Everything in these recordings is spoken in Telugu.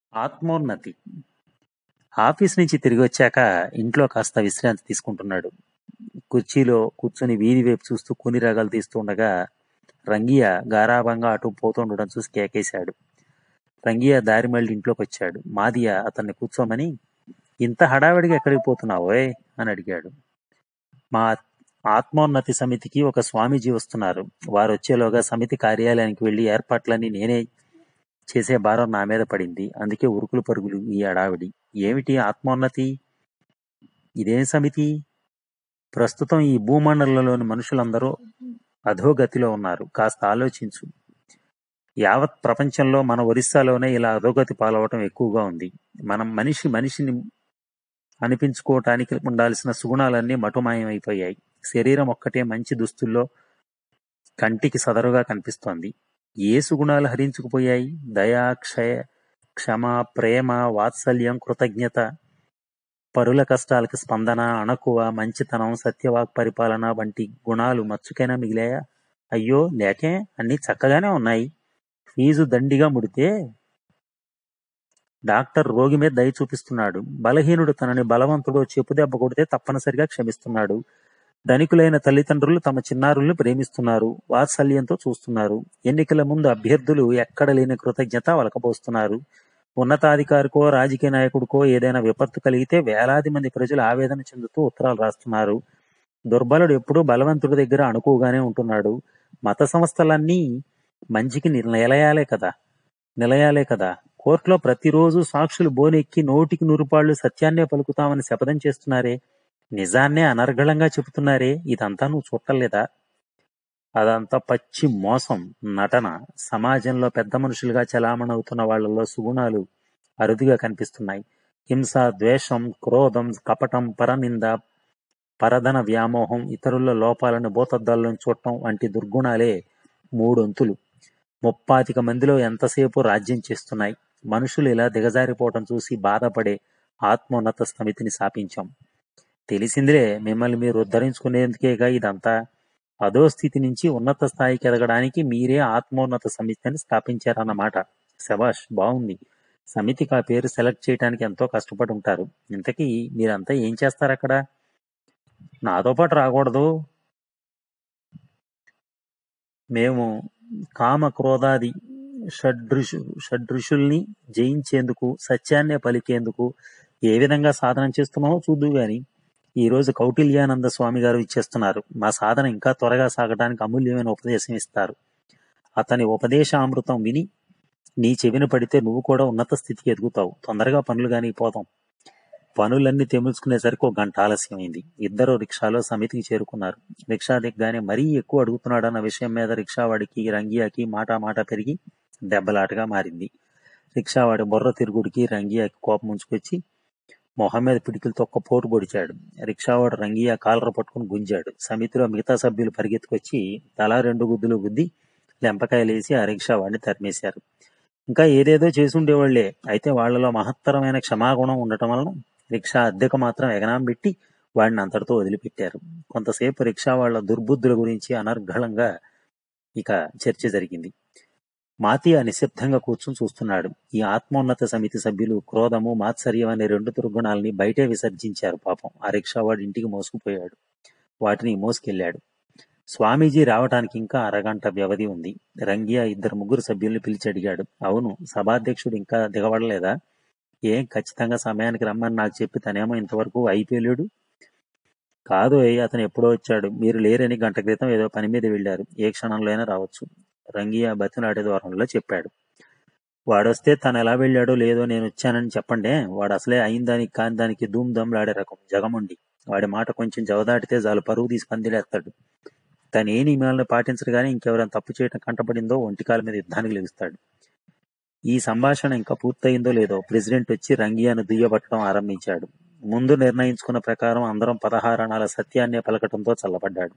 ఆత్మోన్నతి ఆఫీస్ నుంచి తిరిగి వచ్చాక ఇంట్లో కాస్త విశ్రాంతి తీసుకుంటున్నాడు కుర్చీలో కూర్చుని వీధి వైపు చూస్తూ కూని రాగాలు తీస్తూ ఉండగా రంగియ గారాభంగా అటు పోతుండడం చూసి కేకేశాడు రంగియ దారి మళ్ళీ ఇంట్లోకి వచ్చాడు మాదియ అతన్ని కూర్చోమని ఇంత హడావిడిగా ఎక్కడికి పోతున్నావోయ్ అని అడిగాడు మా ఆత్మోన్నతి సమితికి ఒక స్వామీజీ వస్తున్నారు వారు వచ్చేలోగా సమితి కార్యాలయానికి వెళ్లి ఏర్పాట్లన్నీ నేనే చేసే భారం నా మీద పడింది అందుకే ఉరుకులు పరుగులు ఈ హడావిడి ఏమిటి ఆత్మోన్నతి ఇదేం సమితి ప్రస్తుతం ఈ భూమండలంలోని మనుషులందరూ అధోగతిలో ఉన్నారు కాస్త ఆలోచించు యావత్ ప్రపంచంలో మన ఒరిస్సాలోనే ఇలా అధోగతి పాలవటం ఎక్కువగా ఉంది మనం మనిషి మనిషిని అనిపించుకోవటానికి ఉండాల్సిన సుగుణాలన్నీ మటుమాయమైపోయాయి శరీరం ఒక్కటే మంచి దుస్తుల్లో కంటికి సదరుగా కనిపిస్తోంది ఏ సుగుణాలు హరించుకుపోయాయి దయా క్షయ క్షమ ప్రేమ వాత్సల్యం కృతజ్ఞత పరుల కష్టాలకు స్పందన అణకువ మంచితనం సత్యవాక్ పరిపాలన వంటి గుణాలు మచ్చుకైనా మిగిలాయా అయ్యో లేకే అన్ని చక్కగానే ఉన్నాయి ఫీజు దండిగా ముడితే డాక్టర్ రోగి మీద దయ చూపిస్తున్నాడు బలహీనుడు తనని బలవంతుడు చెప్పు దెబ్బ కొడితే తప్పనిసరిగా క్షమిస్తున్నాడు ధనికులైన తల్లిదండ్రులు తమ చిన్నారుల్ని ప్రేమిస్తున్నారు వాత్సల్యంతో చూస్తున్నారు ఎన్నికల ముందు అభ్యర్థులు ఎక్కడ లేని కృతజ్ఞత వలకపోస్తున్నారు ఉన్నతాధికారికో రాజకీయ నాయకుడికో ఏదైనా విపత్తు కలిగితే వేలాది మంది ప్రజలు ఆవేదన చెందుతూ ఉత్తరాలు రాస్తున్నారు దుర్బలుడు ఎప్పుడూ బలవంతుడి దగ్గర అణుకుగానే ఉంటున్నాడు మత సంస్థలన్నీ మంచికి నిలయాలే కదా నిలయాలే కదా కోర్టులో ప్రతిరోజు సాక్షులు బోనెక్కి నోటికి నూరుపాళ్లు సత్యాన్నే పలుకుతామని శపథం చేస్తున్నారే నిజాన్నే అనర్గళంగా చెబుతున్నారే ఇదంతా నువ్వు చూడలేదా అదంతా పచ్చి మోసం నటన సమాజంలో పెద్ద మనుషులుగా చలామణవుతున్న వాళ్ళలో సుగుణాలు అరుదుగా కనిపిస్తున్నాయి హింస ద్వేషం క్రోధం కపటం పరనింద పరధన వ్యామోహం ఇతరుల లోపాలను బోతద్దాలను చూడటం వంటి దుర్గుణాలే మూడొంతులు ముప్పాతిక మందిలో ఎంతసేపు రాజ్యం చేస్తున్నాయి మనుషులు ఇలా దిగజారిపోవటం చూసి బాధపడే ఆత్మోన్నత సమితిని స్థాపించాం తెలిసిందిలే మిమ్మల్ని మీరు ఉద్ధరించుకునేందుకేగా ఇదంతా అదో స్థితి నుంచి ఉన్నత స్థాయికి ఎదగడానికి మీరే ఆత్మోన్నత సమితిని స్థాపించారన్నమాట శబాష్ బాగుంది సమితికి ఆ పేరు సెలెక్ట్ చేయడానికి ఎంతో కష్టపడి ఉంటారు ఇంతకీ మీరంతా ఏం చేస్తారు అక్కడ నాతో పాటు రాకూడదు మేము కామ క్రోధాది షడ్రుషు షడ్రుషుల్ని జయించేందుకు సత్యాన్నే పలికేందుకు ఏ విధంగా సాధన చేస్తున్నామో చూద్దు గాని ఈ రోజు కౌటిల్యానంద స్వామి గారు ఇచ్చేస్తున్నారు మా సాధన ఇంకా త్వరగా సాగడానికి అమూల్యమైన ఉపదేశం ఇస్తారు అతని ఉపదేశామృతం విని నీ చెవిన పడితే నువ్వు కూడా ఉన్నత స్థితికి ఎదుగుతావు తొందరగా పనులు గాని పోతాం పనులన్నీ తెముల్చుకునేసరికి ఒక గంట ఆలస్యమైంది ఇద్దరు రిక్షాలో సమితికి చేరుకున్నారు రిక్షా దిగ్గానే మరీ ఎక్కువ అడుగుతున్నాడన్న విషయం మీద రిక్షావాడికి రంగియాకి మాట మాట పెరిగి దెబ్బలాటగా మారింది రిక్షావాడి బుర్ర తిరుగుడికి రంగియాకి కోపం ఉంచుకొచ్చి మొహం మీద పిడికిలతో ఒక్క పోటు పొడిచాడు రిక్షావాడు రంగియా కాలర పట్టుకుని గుంజాడు సమితిలో మిగతా సభ్యులు పరిగెత్తుకొచ్చి తలా రెండు గుద్దులు గుద్ది లెంపకాయలేసి ఆ రిక్షావాడిని తరిమేశారు ఇంకా ఏదేదో చేసి ఉండేవాళ్లే అయితే వాళ్లలో మహత్తరమైన క్షమాగుణం ఉండటం వలన రిక్షా అద్దెకు మాత్రం ఎగనాం పెట్టి వాడిని అంతటితో వదిలిపెట్టారు కొంతసేపు రిక్షా వాళ్ల దుర్బుద్ధుల గురించి అనర్గళంగా ఇక చర్చ జరిగింది మాతియా నిశ్శబ్దంగా కూర్చుని చూస్తున్నాడు ఈ ఆత్మోన్నత సమితి సభ్యులు క్రోధము మాత్సర్యం అనే రెండు దుర్గుణాలని బయటే విసర్జించారు పాపం ఆ రిక్షావాడు ఇంటికి మోసుకుపోయాడు వాటిని మోసుకెళ్లాడు స్వామీజీ రావటానికి ఇంకా అరగంట వ్యవధి ఉంది రంగియా ఇద్దరు ముగ్గురు సభ్యుల్ని పిలిచి అడిగాడు అవును సభాధ్యక్షుడు ఇంకా దిగబడలేదా ఏం ఖచ్చితంగా సమయానికి రమ్మని నాకు చెప్పి తనేమో ఇంతవరకు అయిపోలేడు కాదు అయ్య అతను ఎప్పుడో వచ్చాడు మీరు లేరని గంట క్రితం ఏదో పని మీద వెళ్ళారు ఏ క్షణంలో అయినా రావచ్చు రంగియా బతినాడే ద్వారంలో చెప్పాడు వాడొస్తే తను ఎలా వెళ్ళాడో లేదో నేను వచ్చానని చెప్పండే వాడు అసలే అయిన దానికి కాని దానికి ధూమ్ దమ్లాడే రకం జగముండి వాడి మాట కొంచెం జవదాటితే చాలు పరువు తీసి పందిలేస్తాడు తను ఏ నియమాలను పాటించడు గానీ ఇంకెవరైనా తప్పు చేయటం కంటపడిందో ఒంటికాల మీద యుద్ధానికి లెగుస్తాడు ఈ సంభాషణ ఇంకా పూర్తయిందో లేదో ప్రెసిడెంట్ వచ్చి రంగియాను దుయ్యబట్టడం ఆరంభించాడు ముందు నిర్ణయించుకున్న ప్రకారం అందరం పదహారణాల సత్యాన్నే పలకటంతో చల్లబడ్డాడు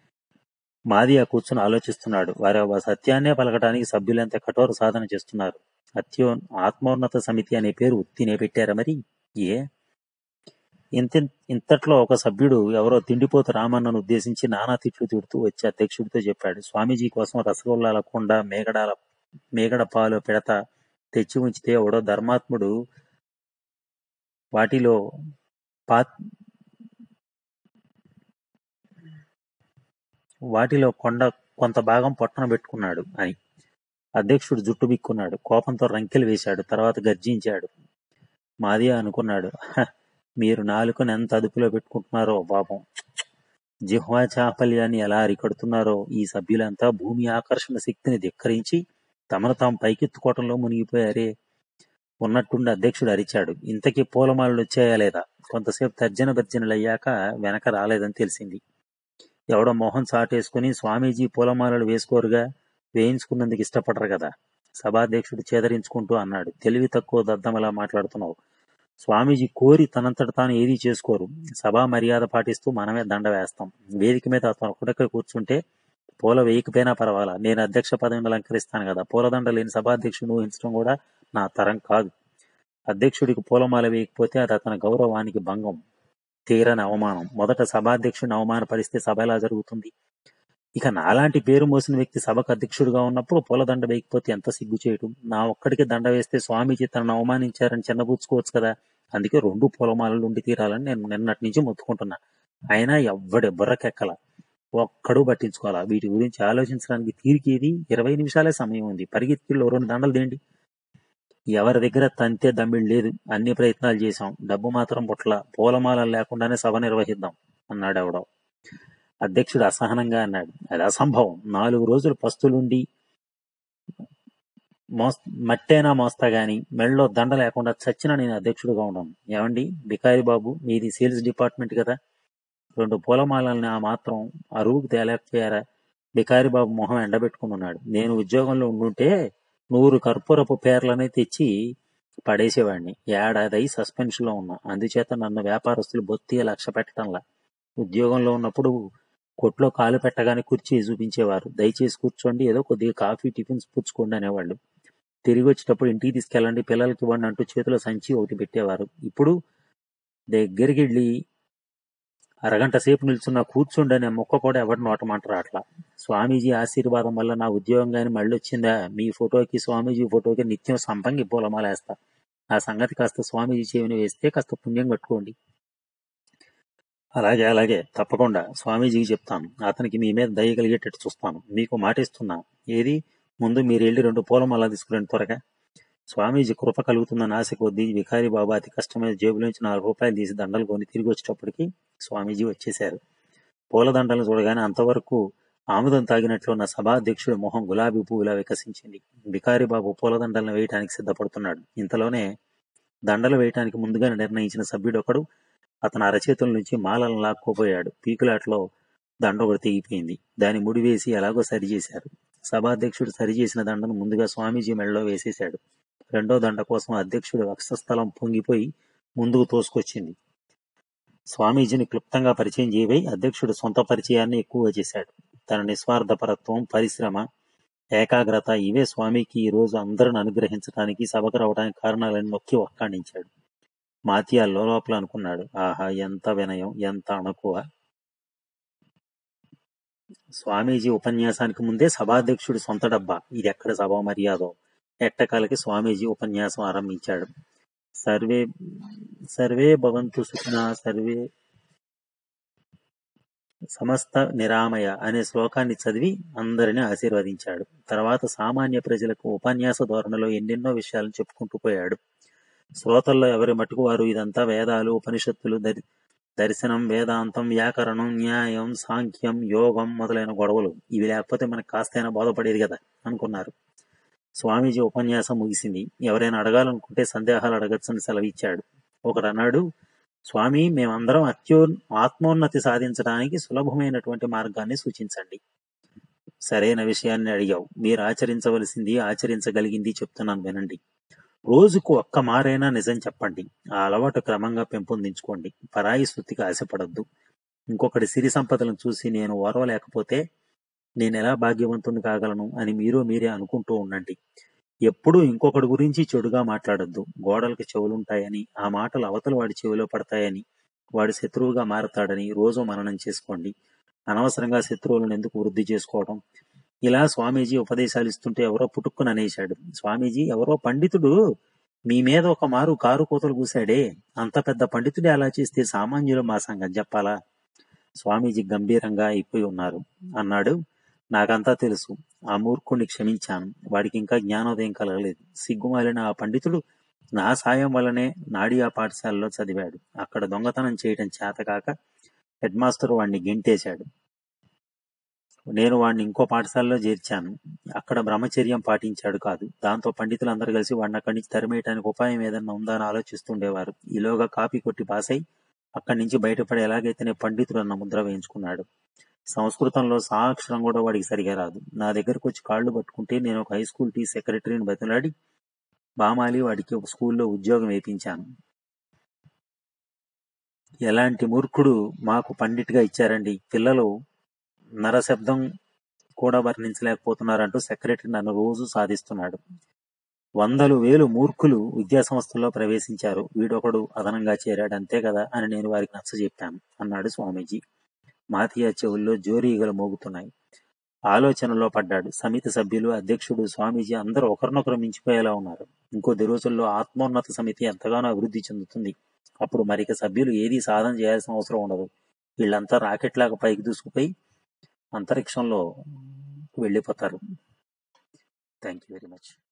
మాదియా కూర్చుని ఆలోచిస్తున్నాడు వారి ఆ సత్యాన్నే పలకటానికి సభ్యులంతా కఠోర సాధన చేస్తున్నారు అత్యో ఆత్మోన్నత సమితి అనే పేరు ఉత్తినే పెట్టారా మరి ఏ ఇంత ఇంతట్లో ఒక సభ్యుడు ఎవరో తిండిపోతు రామన్నను ఉద్దేశించి నానా తిట్లు తిడుతూ వచ్చి అధ్యక్షుడితో చెప్పాడు స్వామీజీ కోసం రసగొల్లాల కుండ మేగడాల మేగడ పాలు పెడత తెచ్చి ఉంచితే ఎవడో ధర్మాత్ముడు వాటిలో పా వాటిలో కొండ కొంత భాగం పొట్టన పెట్టుకున్నాడు అని అధ్యక్షుడు జుట్టు బిక్కున్నాడు కోపంతో రంకెలు వేశాడు తర్వాత గర్జించాడు మాదియా అనుకున్నాడు "హ, మీరు నాలుకను ఎంత అదుపులో పెట్టుకుంటున్నారో పాపం జిహ్వా చాపల్యాన్ని ఎలా అరికడుతున్నారో ఈ సభ్యులంతా భూమి ఆకర్షణ శక్తిని ధిక్కరించి తమను తాము పైకెత్తుకోవటంలో మునిగిపోయారే ఉన్నట్టుండి అధ్యక్షుడు అరిచాడు ఇంతకీ పూలమాలలు వచ్చాయా లేదా కొంతసేపు తర్జన భర్జనలు అయ్యాక వెనక రాలేదని తెలిసింది ఎవడో మొహం చాటేసుకుని స్వామీజీ పూలమాలలు వేసుకోరుగా వేయించుకున్నందుకు ఇష్టపడరు కదా సభాధ్యక్షుడు చేదరించుకుంటూ అన్నాడు తెలివి తక్కువ దద్దమలా మాట్లాడుతున్నావు స్వామీజీ కోరి తనంతట తాను ఏదీ చేసుకోరు సభా మర్యాద పాటిస్తూ మనమే దండ వేస్తాం వేదిక మీద అతను ఒకటికే కూర్చుంటే పూల వేయకపోయినా పర్వాలా నేను అధ్యక్ష పదవిని అలంకరిస్తాను కదా పూలదండ లేని సభాధ్యక్షుడు ఊహించడం కూడా నా తరం కాదు అధ్యక్షుడికి పూలమాల వేయకపోతే అది అతని గౌరవానికి భంగం తీరని అవమానం మొదట సభాధ్యక్షుడిని అవమానపరిస్తే సభ ఎలా జరుగుతుంది ఇక నాలాంటి పేరు మోసిన వ్యక్తి సభకు అధ్యక్షుడిగా ఉన్నప్పుడు పూలదండ వేయకపోతే ఎంత సిగ్గు చేయటం నా ఒక్కడికి దండ వేస్తే స్వామీజీ తనను అవమానించారని చిన్నబుచ్చుకోవచ్చు కదా అందుకే రెండు పూలమాలలు ఉండి తీరాలని నేను నిన్నటి నుంచి మొత్తుకుంటున్నా అయినా ఎవ్వడి బుర్రకెక్కల ఒక్కడు పట్టించుకోవాలా వీటి గురించి ఆలోచించడానికి తీరికేది ఇరవై నిమిషాలే సమయం ఉంది పరిగెత్తిలో రెండు దండలు తేండి ఎవరి దగ్గర తంతే దమ్మిడి లేదు అన్ని ప్రయత్నాలు చేశాం డబ్బు మాత్రం పుట్ల పూలమాలలు లేకుండానే సభ నిర్వహిద్దాం అన్నాడు ఎవడో అధ్యక్షుడు అసహనంగా అన్నాడు అది అసంభవం నాలుగు రోజులు పస్తులుండి మోస్ మట్టేనా మోస్తా గాని మెళ్ళలో దండ లేకుండా చచ్చినా నేను అధ్యక్షుడిగా ఉన్నాను ఏమండి బికారి బాబు మీది సేల్స్ డిపార్ట్మెంట్ కదా రెండు పూలమాలల్ని ఆ మాత్రం అరువుకు తేలేకపోయారా బికారి బాబు మొహం ఎండబెట్టుకుని ఉన్నాడు నేను ఉద్యోగంలో ఉండుంటే నూరు కర్పూరపు పేర్లనే తెచ్చి పడేసేవాడిని ఏడాది అయి సస్పెన్షన్ లో ఉన్నా అందుచేత నన్ను వ్యాపారస్తులు బొత్తిగా లక్ష్య పెట్టడంలా ఉద్యోగంలో ఉన్నప్పుడు కొట్లో కాలు పెట్టగానే కుర్చీ చూపించేవారు దయచేసి కూర్చోండి ఏదో కొద్దిగా కాఫీ టిఫిన్స్ పుచ్చుకోండి అనేవాళ్ళు తిరిగి వచ్చేటప్పుడు ఇంటికి తీసుకెళ్ళండి పిల్లలకి ఇవ్వండి అంటూ చేతిలో సంచి ఒకటి పెట్టేవారు ఇప్పుడు దగ్గరికి వెళ్ళి అరగంట సేపు నిల్చున్న కూర్చోండి అనే మొక్క కూడా ఎవరి నోట మాట రాట్లా స్వామీజీ ఆశీర్వాదం వల్ల నా ఉద్యోగం గాని మళ్ళీ వచ్చిందా మీ ఫోటోకి స్వామీజీ ఫోటోకి నిత్యం సంపంగి పూలమాలేస్తా ఆ సంగతి కాస్త స్వామీజీ చెవిని వేస్తే కాస్త పుణ్యం కట్టుకోండి అలాగే అలాగే తప్పకుండా స్వామీజీకి చెప్తాను అతనికి మీ మీద దయ కలిగేటట్టు చూస్తాను మీకు మాట ఇస్తున్నా ఏది ముందు మీరు వెళ్ళి రెండు పూలమాల తీసుకురండి త్వరగా స్వామీజీ కృప కలుగుతుందని ఆశ కొద్దీ వికారి బాబా అతి కష్టమైన జేబులోంచి నాలుగు రూపాయలు తీసి దండలు కొని తిరిగి వచ్చేటప్పటికి స్వామీజీ వచ్చేశారు పూలదండలు చూడగానే అంతవరకు ఆముదం తాగినట్లు ఉన్న సభాధ్యక్షుడి మొహం గులాబీ పువ్వులా వికసించింది బికారి బాబు పూలదండలను వేయటానికి సిద్ధపడుతున్నాడు ఇంతలోనే దండలు వేయటానికి ముందుగానే నిర్ణయించిన సభ్యుడొకడు అతని అరచేతుల నుంచి మాలను లాక్కోపోయాడు పీకులాట్లో దండ ఒకటి తెగిపోయింది దాని ముడివేసి ఎలాగో సరిచేశారు సభాధ్యక్షుడు సరిచేసిన దండను ముందుగా స్వామీజీ మెడలో వేసేశాడు రెండో దండ కోసం అధ్యక్షుడి వక్షస్థలం పొంగిపోయి ముందుకు తోసుకొచ్చింది స్వామీజీని క్లుప్తంగా పరిచయం చేయబోయి అధ్యక్షుడు సొంత పరిచయాన్ని ఎక్కువగా చేశాడు తన నిస్వార్థపరత్వం పరిశ్రమ ఏకాగ్రత ఇవే స్వామికి ఈ రోజు అందరిని అనుగ్రహించడానికి సభకు రావడానికి కారణాలని నొక్కి వక్కాణించాడు మాతియా లోపల అనుకున్నాడు ఆహా ఎంత వినయం ఎంత అణకువ స్వామీజీ ఉపన్యాసానికి ముందే సభాధ్యక్షుడి సొంత డబ్బా ఇది ఎక్కడ సభా మర్యాదో ఎట్టకాలకి స్వామీజీ ఉపన్యాసం ఆరంభించాడు సర్వే సర్వే భవంతు సుఖిన సర్వే సమస్త నిరామయ అనే శ్లోకాన్ని చదివి అందరిని ఆశీర్వదించాడు తర్వాత సామాన్య ప్రజలకు ఉపన్యాస ధోరణిలో ఎన్నెన్నో విషయాలను చెప్పుకుంటూ పోయాడు శ్రోతల్లో ఎవరి మటుకు వారు ఇదంతా వేదాలు ఉపనిషత్తులు దరి దర్శనం వేదాంతం వ్యాకరణం న్యాయం సాంఖ్యం యోగం మొదలైన గొడవలు ఇవి లేకపోతే మనకు కాస్తైనా బోధపడేది కదా అనుకున్నారు స్వామీజీ ఉపన్యాసం ముగిసింది ఎవరైనా అడగాలనుకుంటే సందేహాలు అడగచ్చని సెలవిచ్చాడు ఒకడు అన్నాడు స్వామి మేమందరం అత్యో ఆత్మోన్నతి సాధించడానికి సులభమైనటువంటి మార్గాన్ని సూచించండి సరైన విషయాన్ని అడిగావు మీరు ఆచరించవలసింది ఆచరించగలిగింది చెప్తున్నాను వినండి రోజుకు ఒక్క మారైనా నిజం చెప్పండి ఆ అలవాటు క్రమంగా పెంపొందించుకోండి పరాయి స్థుతికి ఆశపడద్దు ఇంకొకటి సిరి సంపదలను చూసి నేను ఓర్వలేకపోతే నేను ఎలా భాగ్యవంతుని కాగలను అని మీరు మీరే అనుకుంటూ ఉండండి ఎప్పుడూ ఇంకొకటి గురించి చెడుగా మాట్లాడొద్దు గోడలకు చెవులుంటాయని ఆ మాటలు అవతల వాడి చెవిలో పడతాయని వాడి శత్రువుగా మారతాడని రోజు మననం చేసుకోండి అనవసరంగా శత్రువులను ఎందుకు వృద్ధి చేసుకోవడం ఇలా స్వామీజీ ఉపదేశాలు ఇస్తుంటే ఎవరో పుట్టుక్కుని అనేశాడు స్వామీజీ ఎవరో పండితుడు మీ మీద ఒక మారు కారు కోతలు కూశాడే అంత పెద్ద పండితుడే అలా చేస్తే సామాన్యులు మా సంగతి చెప్పాలా స్వామీజీ గంభీరంగా అయిపోయి ఉన్నారు అన్నాడు నాకంతా తెలుసు ఆ మూర్ఖుణ్ణి క్షమించాను వాడికి ఇంకా జ్ఞానోదయం కలగలేదు సిగ్గుమాలిన ఆ పండితుడు నా సాయం వల్లనే నాడియా పాఠశాలలో చదివాడు అక్కడ దొంగతనం చేయడం చేతకాక హెడ్ మాస్టర్ వాడిని గెంటేశాడు నేను వాడిని ఇంకో పాఠశాలలో చేర్చాను అక్కడ బ్రహ్మచర్యం పాటించాడు కాదు దాంతో పండితులందరూ కలిసి వాడిని అక్కడి నుంచి తరిమేయడానికి ఉపాయం ఏదన్నా ఉందా అని ఆలోచిస్తుండేవారు ఈలోగా కాపీ కొట్టి పాస్ అయి అక్కడి నుంచి బయటపడి ఎలాగైతేనే పండితుడు అన్న ముద్ర వేయించుకున్నాడు సంస్కృతంలో సాక్షరం కూడా వాడికి సరిగా రాదు నా దగ్గరకు వచ్చి కాళ్ళు పట్టుకుంటే నేను ఒక హై స్కూల్ టీ సెక్రటరీని బతిలాడి బామాలి వాడికి ఒక స్కూల్లో ఉద్యోగం వేయించాను ఎలాంటి మూర్ఖుడు మాకు పండిట్గా ఇచ్చారండి పిల్లలు నరశబ్దం కూడా వర్ణించలేకపోతున్నారంటూ సెక్రటరీ నన్ను రోజు సాధిస్తున్నాడు వందలు వేలు మూర్ఖులు విద్యా సంస్థల్లో ప్రవేశించారు వీడొకడు అదనంగా చేరాడు అంతే కదా అని నేను వారికి నచ్చజెప్పాను అన్నాడు స్వామీజీ మాతియా చెవుల్లో జోరీగలు మోగుతున్నాయి ఆలోచనలో పడ్డాడు సమితి సభ్యులు అధ్యక్షుడు స్వామీజీ అందరూ ఒకరినొకరు మించిపోయేలా ఉన్నారు ఇంకొద్ది రోజుల్లో ఆత్మోన్నత సమితి ఎంతగానో అభివృద్ధి చెందుతుంది అప్పుడు మరిక సభ్యులు ఏదీ సాధన చేయాల్సిన అవసరం ఉండదు వీళ్ళంతా రాకెట్ లాగా పైకి దూసుకుపోయి అంతరిక్షంలో వెళ్ళిపోతారు థ్యాంక్ యూ వెరీ మచ్